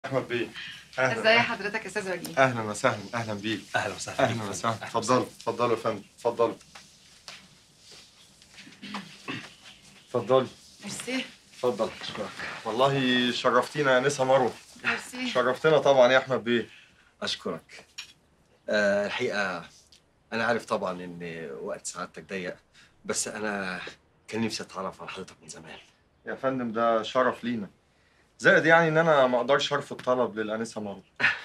احمد بيه ازي حضرتك يا استاذ وجيه اهلا وسهلا اهلا بيك اهلا وسهلا اهلا وسهلا اتفضلوا اتفضلوا يا فندم اتفضلوا اتفضلي ميرسي اتفضل والله شرفتينا يا نسا مروه ميرسي شرفتنا طبعا يا احمد بيه اشكرك أه الحقيقه انا عارف طبعا ان وقت سعادتك ضيق بس انا كان نفسي اتعرف على حضرتك من زمان يا فندم ده شرف لينا زائد يعني ان انا ما اقدرش ارفض طلب للانسه مروه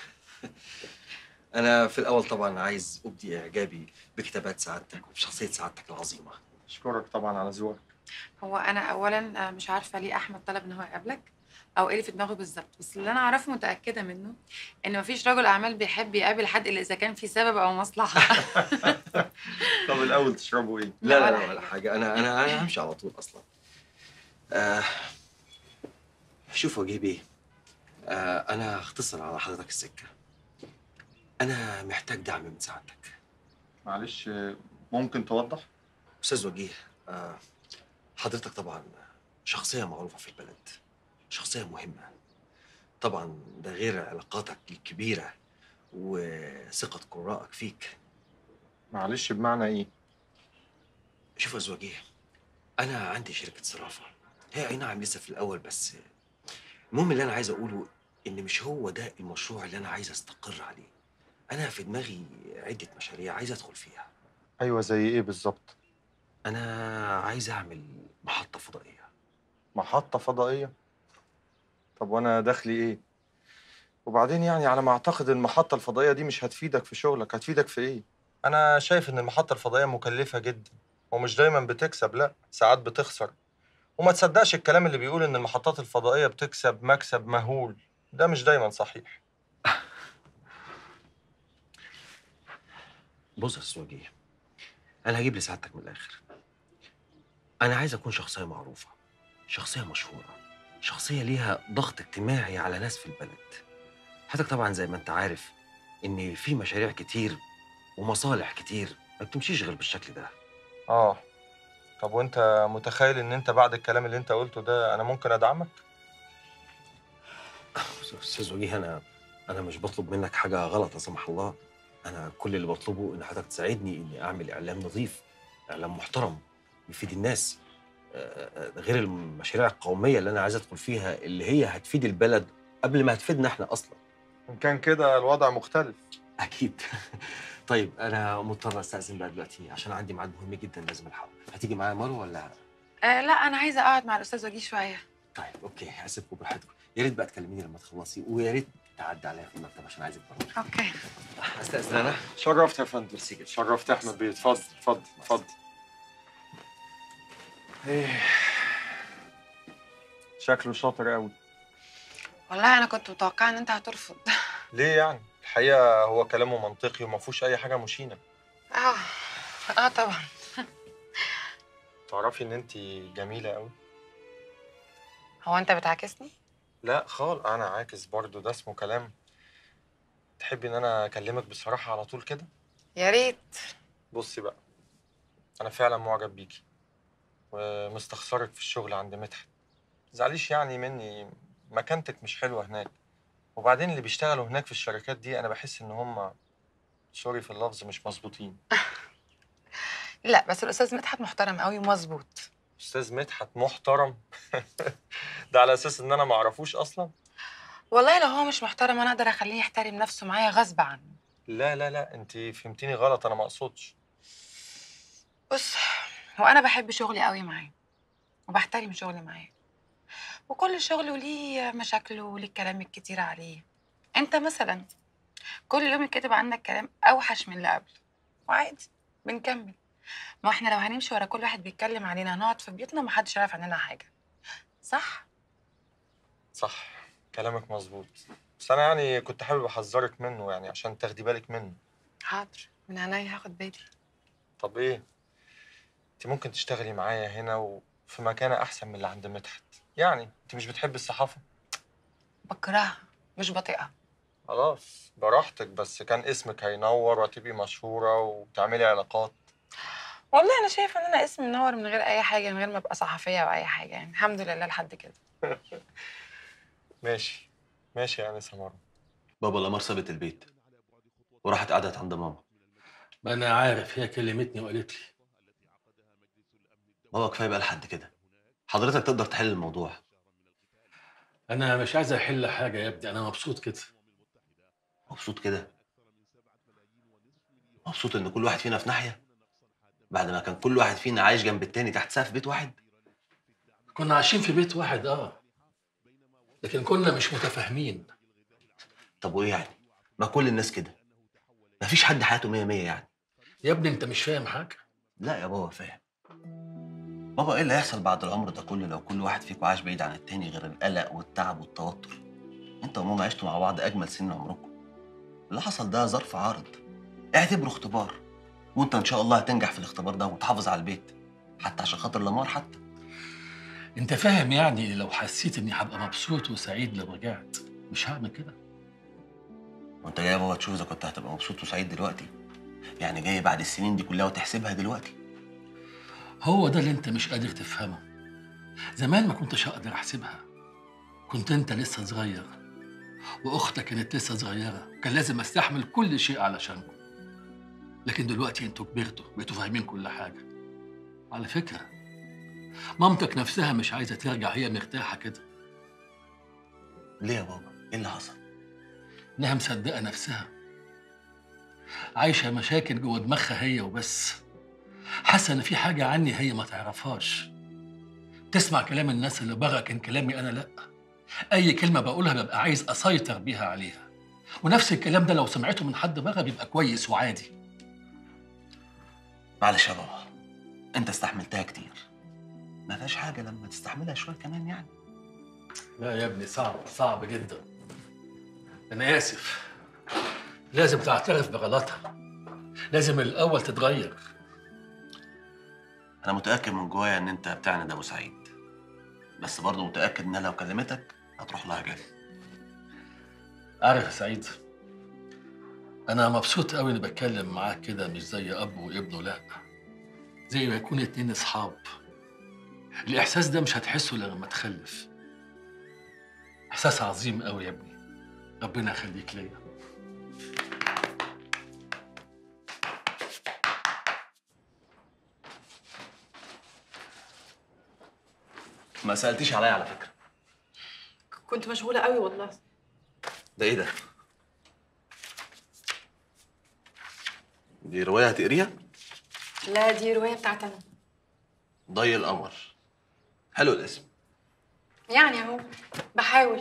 انا في الاول طبعا عايز ابدي اعجابي بكتابات سعادتك وبشخصيه سعادتك العظيمه اشكرك طبعا على ذوقك هو انا اولا آه، مش عارفه ليه احمد طلب ان هو يقابلك او ايه اللي في دماغه بالظبط بس اللي انا اعرفه متاكده منه ان مفيش رجل اعمال بيحب يقابل حد الا اذا كان في سبب او مصلحه طب الاول تشربوا ايه لا لا ولا لا ولا حاجه انا انا انا همشي على طول اصلا آه شوف وجيه بيه آه انا هختصر على حضرتك السكه انا محتاج دعم من سعادتك معلش ممكن توضح استاذ وجيه آه حضرتك طبعا شخصيه معروفه في البلد شخصيه مهمه طبعا ده غير علاقاتك الكبيره وثقه قرائك فيك معلش بمعنى ايه شوف يا زوجيه انا عندي شركه صرافه هي اي نعم لسه في الاول بس المهم اللي انا عايز اقوله ان مش هو ده المشروع اللي انا عايز استقر عليه انا في دماغي عده مشاريع عايز ادخل فيها ايوه زي ايه بالظبط انا عايز اعمل محطه فضائيه محطه فضائيه طب وانا دخلي ايه وبعدين يعني على ما اعتقد المحطه الفضائيه دي مش هتفيدك في شغلك هتفيدك في ايه انا شايف ان المحطه الفضائيه مكلفه جدا ومش دايما بتكسب لا ساعات بتخسر وما تصدقش الكلام اللي بيقول ان المحطات الفضائيه بتكسب مكسب مهول ده مش دايما صحيح بص يا استاذ وجيه انا هجيب لسعادتك من الاخر انا عايز اكون شخصيه معروفه شخصيه مشهوره شخصيه ليها ضغط اجتماعي على ناس في البلد حضرتك طبعا زي ما انت عارف ان في مشاريع كتير ومصالح كتير ما بتمشيش غير بالشكل ده اه طب وانت متخيل ان انت بعد الكلام اللي انت قلته ده انا ممكن ادعمك استاذ وجيه انا انا مش بطلب منك حاجه غلط لا سمح الله انا كل اللي بطلبه ان حضرتك تساعدني اني اعمل اعلام نظيف اعلام محترم يفيد الناس آه، آه، غير المشاريع القوميه اللي انا عايز ادخل فيها اللي هي هتفيد البلد قبل ما هتفيدنا احنا اصلا ان كان كده الوضع مختلف اكيد طيب انا مضطر استاذن بقى دلوقتي عشان عندي ميعاد مهم جدا لازم الحقه هتيجي معايا مروه ولا آه لا انا عايزه اقعد مع الاستاذ وجيه شويه طيب اوكي هسيبكم براحتكم يا ريت بقى تكلميني لما تخلصي ويا ريت تعدي عليا في المكتب عشان عايزك ضروري اوكي استاذن انا شرفت يا فندم ميرسي جدا شرفت يا احمد بيه اتفضل اتفضل اتفضل ايه شكله شاطر قوي والله انا كنت متوقعه ان انت هترفض ليه يعني الحقيقه هو كلامه منطقي وما فيهوش اي حاجه مشينه اه اه طبعا تعرفي ان انت جميله قوي هو انت بتعاكسني لا خال انا عاكس برضو ده اسمه كلام تحبي ان انا اكلمك بصراحه على طول كده يا ريت بصي بقى انا فعلا معجب بيكي ومستخسرك في الشغل عند مدحت تزعليش يعني مني مكانتك مش حلوه هناك وبعدين اللي بيشتغلوا هناك في الشركات دي انا بحس ان هم سوري في اللفظ مش مظبوطين لا بس الاستاذ مدحت محترم قوي ومظبوط استاذ مدحت محترم ده على اساس ان انا ما اعرفوش اصلا والله لو هو مش محترم انا اقدر اخليه يحترم نفسه معايا غصب عنه لا لا لا انت فهمتيني غلط انا ما اقصدش بص هو انا بحب شغلي قوي معاه وبحترم شغلي معاه وكل شغل وليه مشاكله وليه الكلام الكتير عليه انت مثلا كل يوم الكاتب عندك كلام اوحش من اللي قبله وعادي بنكمل ما احنا لو هنمشي ورا كل واحد بيتكلم علينا هنقعد في بيوتنا ومحدش يعرف عننا حاجه صح صح كلامك مظبوط بس انا يعني كنت حابب احذرك منه يعني عشان تاخدي بالك منه حاضر من عينيا هاخد بالي طب ايه انت ممكن تشتغلي معايا هنا وفي مكانة احسن من اللي عند مدحت يعني انت مش بتحبي الصحافة بكرهها مش بطيئها خلاص براحتك بس كان اسمك هينور وهتبقي مشهورة وتعملي علاقات والله انا شايفه ان انا اسمي منور من غير اي حاجه من غير ما ابقى صحفيه او اي حاجه يعني الحمد لله لحد كده ماشي ماشي يا انسه مروه بابا لمار سابت البيت وراحت قعدت عند ماما ما انا عارف هي كلمتني وقالت لي بابا كفايه بقى لحد كده حضرتك تقدر تحل الموضوع انا مش عايز احل حاجه يا ابني انا مبسوط كده مبسوط كده مبسوط ان كل واحد فينا في ناحيه بعد ما كان كل واحد فينا عايش جنب التاني تحت سقف بيت واحد كنا عايشين في بيت واحد اه لكن كنا مش متفاهمين طب وايه يعني ما كل الناس كده مفيش حد حياته مية مية يعني يا ابني انت مش فاهم حاجه لا يا بابا فاهم بابا ايه اللي هيحصل بعد العمر ده كله لو كل واحد فيكم عاش بعيد عن التاني غير القلق والتعب والتوتر انت وماما عشتوا مع بعض اجمل سنين عمركم اللي حصل ده ظرف عارض اعتبره اختبار وانت ان شاء الله هتنجح في الاختبار ده وتحافظ على البيت حتى عشان خاطر لمار حتى انت فاهم يعني لو حسيت اني هبقى مبسوط وسعيد لو رجعت مش هعمل كده وانت جاي يا بابا تشوف اذا كنت هتبقى مبسوط وسعيد دلوقتي يعني جاي بعد السنين دي كلها وتحسبها دلوقتي هو ده اللي انت مش قادر تفهمه زمان ما كنتش هقدر احسبها كنت انت لسه صغير واختك كانت لسه صغيره كان لازم استحمل كل شيء علشانكم لكن دلوقتي انتوا كبرتوا بقيتوا فاهمين كل حاجه على فكره مامتك نفسها مش عايزه ترجع هي مرتاحه كده ليه يا بابا ايه اللي حصل انها مصدقه نفسها عايشه مشاكل جوه دماغها هي وبس حاسه ان في حاجه عني هي ما تعرفهاش تسمع كلام الناس اللي بره كان كلامي انا لا اي كلمه بقولها ببقى عايز اسيطر بيها عليها ونفس الكلام ده لو سمعته من حد بره بيبقى كويس وعادي معلش يا بابا انت استحملتها كتير ما فيهاش حاجه لما تستحملها شويه كمان يعني لا يا ابني صعب صعب جدا انا اسف لازم تعترف بغلطها لازم الاول تتغير انا متاكد من جوايا ان انت بتعند ابو سعيد بس برضه متاكد انها لو كلمتك هتروح لها جري عارف يا سعيد انا مبسوط قوي اني بتكلم معاك كده مش زي اب وابنه لا زي ما يكون اتنين اصحاب الاحساس ده مش هتحسه الا لما تخلف احساس عظيم قوي يا ابني ربنا يخليك ليا ما سالتيش عليا على فكره كنت مشغوله قوي والله ده ايه ده دي روايه هتقريها لا دي روايه بتاعت انا ضي القمر حلو الاسم يعني اهو بحاول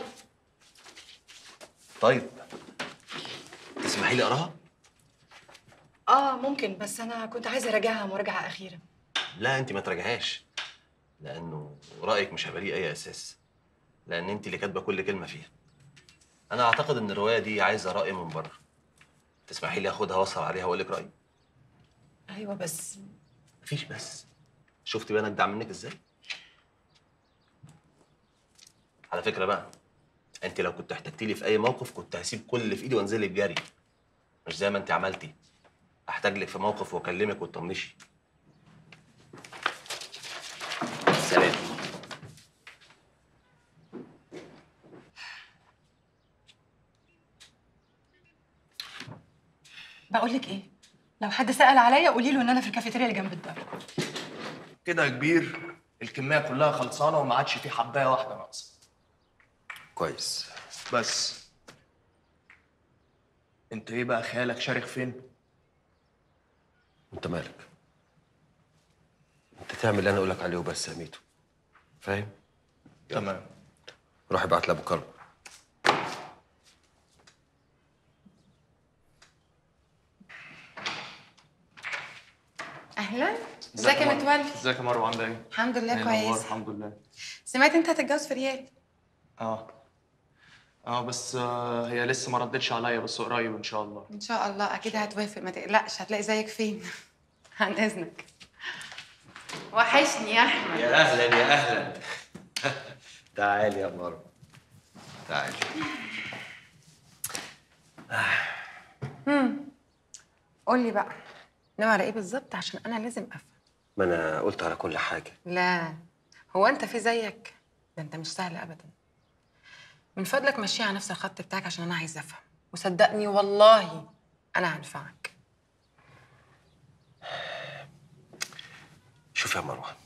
طيب تسمحي لي اقراها اه ممكن بس انا كنت عايزه اراجعها مراجعه اخيره لا انت ما تراجعهاش لانه رايك مش هيبقى ليه اي اساس لان انت اللي كاتبه كل كلمه فيها انا اعتقد ان الروايه دي عايزه راي من بره تسمحي لي اخدها واسهر عليها واقول لك رايي ايوه بس مفيش بس شفتي بقى انا اجدع منك ازاي على فكره بقى انت لو كنت احتجتي لي في اي موقف كنت هسيب كل اللي في ايدي وانزل لك جري مش زي ما انت عملتي احتاج لك في موقف واكلمك وتطنشي سلام بقول لك ايه لو حد سأل عليا قولي له ان انا في الكافيتيريا اللي جنب الدار كده يا كبير الكمية كلها خلصانة وما عادش في حباية واحدة ناقصة كويس بس انت ايه بقى خيالك شارك فين؟ انت مالك انت تعمل اللي انا اقول لك عليه وبس يا ميتو فاهم تمام روح ابعت لابو كرم اهلا ازيك يا متولي ازيك يا مروه عاملة ايه؟ الحمد لله إيه الأخبار؟ كويس الحمد لله سمعت انت هتتجوز في ريال اه اه بس آه هي لسه ما ردتش عليا بس قريب ان شاء الله ان شاء الله اكيد هتوافق ما تقلقش هتلاقي زيك فين عن اذنك وحشني يا احمد يا اهلا يا اهلا تعالي يا مروه تعالي قول لي بقى ناوي على ايه بالظبط عشان انا لازم افهم ما انا قلت على كل حاجه لا هو انت في زيك ده انت مش سهل ابدا من فضلك مشي على نفس الخط بتاعك عشان انا عايزه افهم وصدقني والله انا هنفعك شوف يا مروه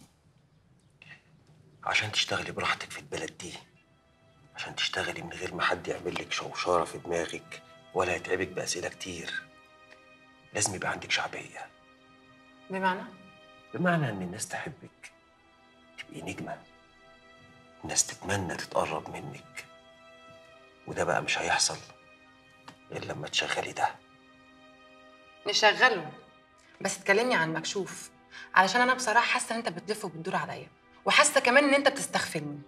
عشان تشتغلي براحتك في البلد دي عشان تشتغلي من غير ما حد يعمل لك شوشره في دماغك ولا يتعبك باسئله كتير لازم يبقى عندك شعبيه بمعنى بمعنى ان الناس تحبك تبقي نجمه الناس تتمنى تتقرب منك وده بقى مش هيحصل غير لما تشغلي ده نشغله بس تكلمني عن مكشوف علشان انا بصراحه حاسه ان انت بتلف وبتدور عليا وحاسه كمان ان انت بتستغفلني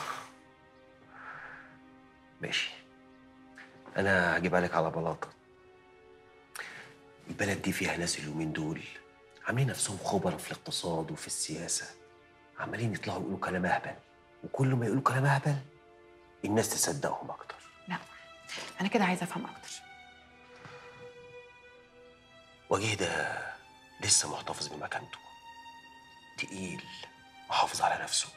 ماشي انا هجيبها لك على بلاطه البلد دي فيها ناس اليومين دول عاملين نفسهم خبراء في الاقتصاد وفي السياسه عمالين يطلعوا يقولوا كلام اهبل وكل ما يقولوا كلام اهبل الناس تصدقهم اكتر لا انا كده عايزه افهم اكتر وجيه ده لسه محتفظ بمكانته تقيل محافظ على نفسه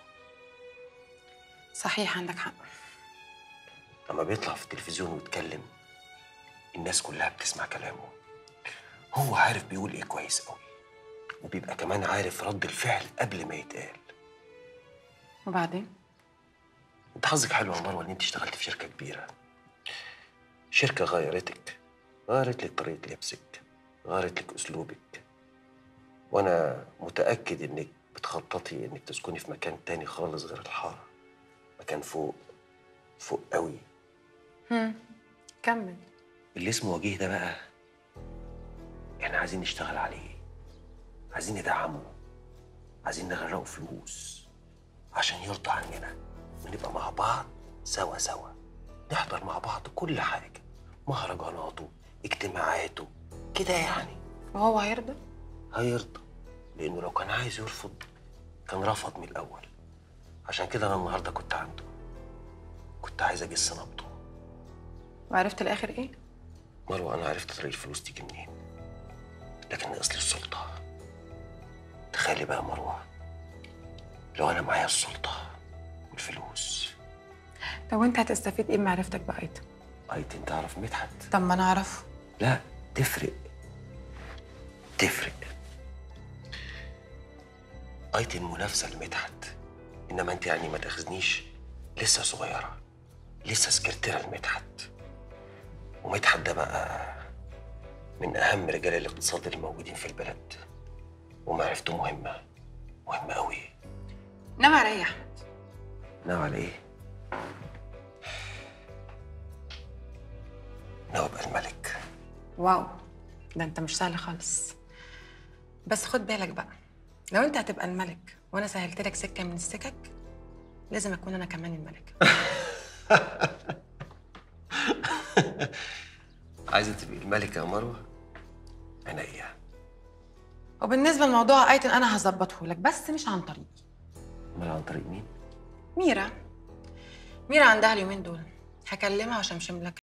صحيح عندك حق لما بيطلع في التلفزيون ويتكلم الناس كلها بتسمع كلامه هو عارف بيقول ايه كويس قوي وبيبقى كمان عارف رد الفعل قبل ما يتقال وبعدين انت حظك حلو يا مروه ان انت اشتغلت في شركه كبيره شركه غيرتك غيرت لك طريقه لبسك غيرت لك اسلوبك وانا متاكد انك بتخططي انك تسكني في مكان تاني خالص غير الحاره مكان فوق فوق قوي هم كمل اللي اسمه وجيه ده بقى احنا عايزين نشتغل عليه عايزين ندعمه عايزين نغرقه فلوس عشان يرضى عننا ونبقى مع بعض سوا سوا نحضر مع بعض كل حاجة مهرجاناته اجتماعاته كده يعني وهو هيرضى هيرضى لأنه لو كان عايز يرفض كان رفض من الأول عشان كده أنا النهاردة كنت عنده كنت عايز أجس نبضه وعرفت الاخر ايه مروة أنا عرفت طريق الفلوس تيجي منين لكن ناقص لي السلطة تخيلي بقى مروة لو أنا معايا السلطة والفلوس طب وانت هتستفيد ايه بمعرفتك بقيت أيتن تعرف مدحت طب ما انا اعرفه لا تفرق تفرق أيتن منافسة لمدحت إنما أنت يعني ما تاخذنيش لسه صغيرة لسه سكرتيرة لمدحت ومدحت ده بقى من أهم رجال الاقتصاد الموجودين في البلد ومعرفته مهمة مهمة أوي نام عليا يا احمد ناوي على إيه؟ ناوي أبقى الملك واو ده انت مش سهل خالص بس خد بالك بقى لو انت هتبقى الملك وانا سهلت لك سكه من السكك لازم اكون انا كمان الملك عايزة تبقي الملكة يا مروة؟ عينيا وبالنسبه لموضوع ايتن انا هظبطه لك بس مش عن طريقي أمال عن طريق مين؟ ميرا ميرا عندها اليومين دول هكلمها وشمشم لك